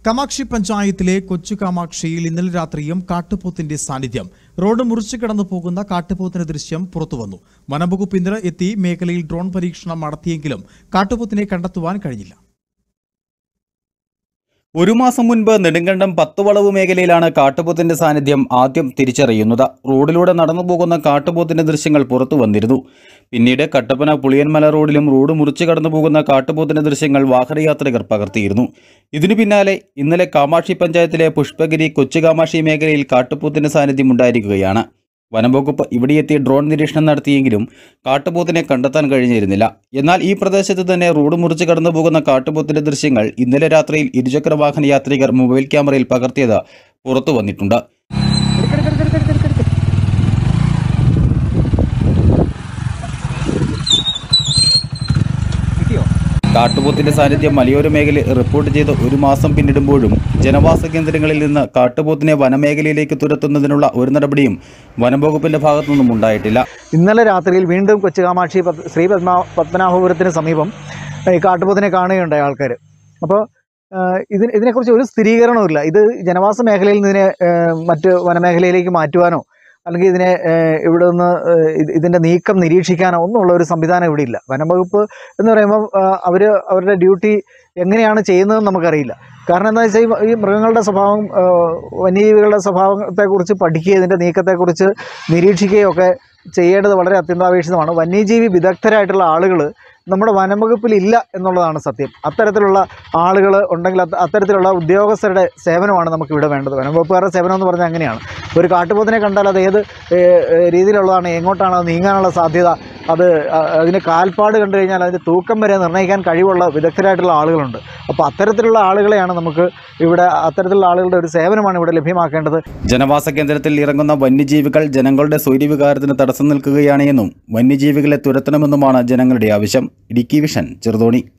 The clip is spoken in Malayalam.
കാമാക്ഷി പഞ്ചായത്തിലെ കൊച്ചു കാമാക്ഷിയിൽ ഇന്നലെ രാത്രിയും കാട്ടുപോത്തിന്റെ സാന്നിധ്യം റോഡ് മുറിച്ചു കടന്നു പോകുന്ന കാട്ടുപോത്തിന്റെ ദൃശ്യം പുറത്തുവന്നു വനംവകുപ്പ് ഇന്നലെ എത്തി മേഖലയിൽ ഡ്രോൺ പരീക്ഷണം നടത്തിയെങ്കിലും കാട്ടുപോത്തിനെ കണ്ടെത്തുവാൻ കഴിഞ്ഞില്ല ഒരു മാസം മുൻപ് നെടുങ്കണ്ടം പത്തുവളവ് മേഖലയിലാണ് കാട്ടുപോത്തിന്റെ സാന്നിധ്യം ആദ്യം തിരിച്ചറിയുന്നത് റോഡിലൂടെ നടന്നു പോകുന്ന കാട്ടുപോത്തിന്റെ ദൃശ്യങ്ങൾ പുറത്തു വന്നിരുന്നു പിന്നീട് കട്ടപ്പന പുളിയൻമല റോഡിലും റോഡ് മുറിച്ചു കടന്നു പോകുന്ന കാട്ടുപോത്തിന്റെ ദൃശ്യങ്ങൾ വാഹനയാത്രികർ പകർത്തിയിരുന്നു ഇതിനു പിന്നാലെ ഇന്നലെ കാമാക്ഷി പഞ്ചായത്തിലെ പുഷ്പഗിരി കൊച്ചുകാമാക്ഷി മേഖലയിൽ കാട്ടുപോത്തിന്റെ സാന്നിധ്യം ഉണ്ടായിരിക്കുകയാണ് വനംവകുപ്പ് ഇവിടെയെത്തി ഡ്രോൺ നിരീക്ഷണം നടത്തിയെങ്കിലും കാട്ടുപോത്തിനെ കണ്ടെത്താൻ കഴിഞ്ഞിരുന്നില്ല എന്നാൽ ഈ പ്രദേശത്ത് തന്നെ റോഡ് മുറിച്ച് കടന്നു പോകുന്ന കാട്ടുപോത്തിന്റെ ദൃശ്യങ്ങൾ ഇന്നലെ രാത്രിയിൽ ഇരുചക്ര വാഹന യാത്രികർ മൊബൈൽ ക്യാമറയിൽ പകർത്തിയത് പുറത്തു വന്നിട്ടുണ്ട് കാട്ടുപോത്തിന്റെ സാന്നിധ്യം മലയോര മേഖലയിൽ റിപ്പോർട്ട് ചെയ്ത് ഒരു മാസം പിന്നിടുമ്പോഴും ജനവാസ കേന്ദ്രങ്ങളിൽ നിന്ന് കാട്ടുപോത്തിനെ വനമേഖലയിലേക്ക് തുരത്തുന്നതിനുള്ള ഒരു നടപടിയും വനംവകുപ്പിന്റെ ഭാഗത്തു നിന്നും ഉണ്ടായിട്ടില്ല ഇന്നലെ രാത്രിയിൽ വീണ്ടും കൊച്ചുകാമാക്ഷി പത് ശ്രീ പത്മ പത്മനാഭപുരത്തിന് സമീപം ഈ കാട്ടുപോത്തിനെ കാണുകയുണ്ടായി ആൾക്കാർ അപ്പോൾ ഇതിന് ഇതിനെക്കുറിച്ച് ഒരു സ്ഥിരീകരണവുമില്ല ഇത് ജനവാസ മേഖലയിൽ നിന്ന് ഇതിനെ ഏഹ്, മറ്റ് വനമേഖലയിലേക്ക് മാറ്റുവാനോ അല്ലെങ്കിൽ ഇതിനെ ഏഹ്, ഇവിടെ നിന്ന് ഏഹ്, ഇത് ഇതിൻ്റെ നീക്കം നിരീക്ഷിക്കാനോ ഒന്നുമുള്ള ഒരു സംവിധാനം ഇവിടെ ഇല്ല വനം വകുപ്പ് എന്ന് പറയുമ്പോൾ അവർ അവരുടെ ഡ്യൂട്ടി എങ്ങനെയാണ് ചെയ്യുന്നതെന്ന് നമുക്കറിയില്ല കാരണം എന്താ വെച്ചാൽ ഈ- ഈ മൃഗങ്ങളുടെ സ്വഭാവം ഏഹ്, വന്യജീവികളുടെ സ്വഭാവത്തെക്കുറിച്ച് പഠിക്കുകയും ഇതിൻ്റെ നീക്കത്തെക്കുറിച്ച് നിരീക്ഷിക്കുകയും ഒക്കെ ചെയ്യേണ്ടത് വളരെ അത്യന്താപേക്ഷിതമാണ് വന്യജീവി വിദഗ്ധരായിട്ടുള്ള ആളുകൾ നമ്മുടെ വനംവകുപ്പിൽ ഇല്ല എന്നുള്ളതാണ് സത്യം അത്തരത്തിലുള്ള ആളുകൾ ഉണ്ടെങ്കിൽ അത്ത- അത്തരത്തിലുള്ള ഉദ്യോഗസ്ഥരുടെ സേവനമാണ് നമുക്ക് ഇവിടെ വേണ്ടത് വനംവകുപ്പുകാരുടെ സേവനം എന്ന് പറഞ്ഞാൽ അങ്ങനെയാണ് ഒരു കാട്ടുപോത്തിനെ കണ്ടാൽ അത് ഏത് ഏ, ഏ, രീതിയിലുള്ളതാണ് എങ്ങോട്ടാണ് അത് നീങ്ങാനുള്ള സാധ്യത അത് അ- അതിന് കാൽപ്പാട് കണ്ടു കഴിഞ്ഞാൽ അതിൻ്റെ തൂക്കം വരെ നിർണ്ണയിക്കാൻ കഴിവുള്ള വിദഗ്ധരായിട്ടുള്ള ആളുകളുണ്ട് അപ്പോൾ അത്തരത്തിലുള്ള ആളുകളെയാണ് നമുക്ക് ഇവിടെ അത്തരത്തിലുള്ള ആളുകളുടെ ഒരു സേവനമാണ് ഇവിടെ ലഭ്യമാക്കേണ്ടത് ജനവാസ കേന്ദ്രത്തിൽ ഇറങ്ങുന്ന വന്യജീവികൾ ജനങ്ങളുടെ സ്വൈര്യവികാരത്തിന് തടസ്സം നിൽക്കുകയാണ് എന്നും വന്യജീവികളെ തുരത്തണമെന്നുമാണ് ജനങ്ങളുടെ ആവശ്യം ഇടുക്കി വിഷൻ ചെറുതോണി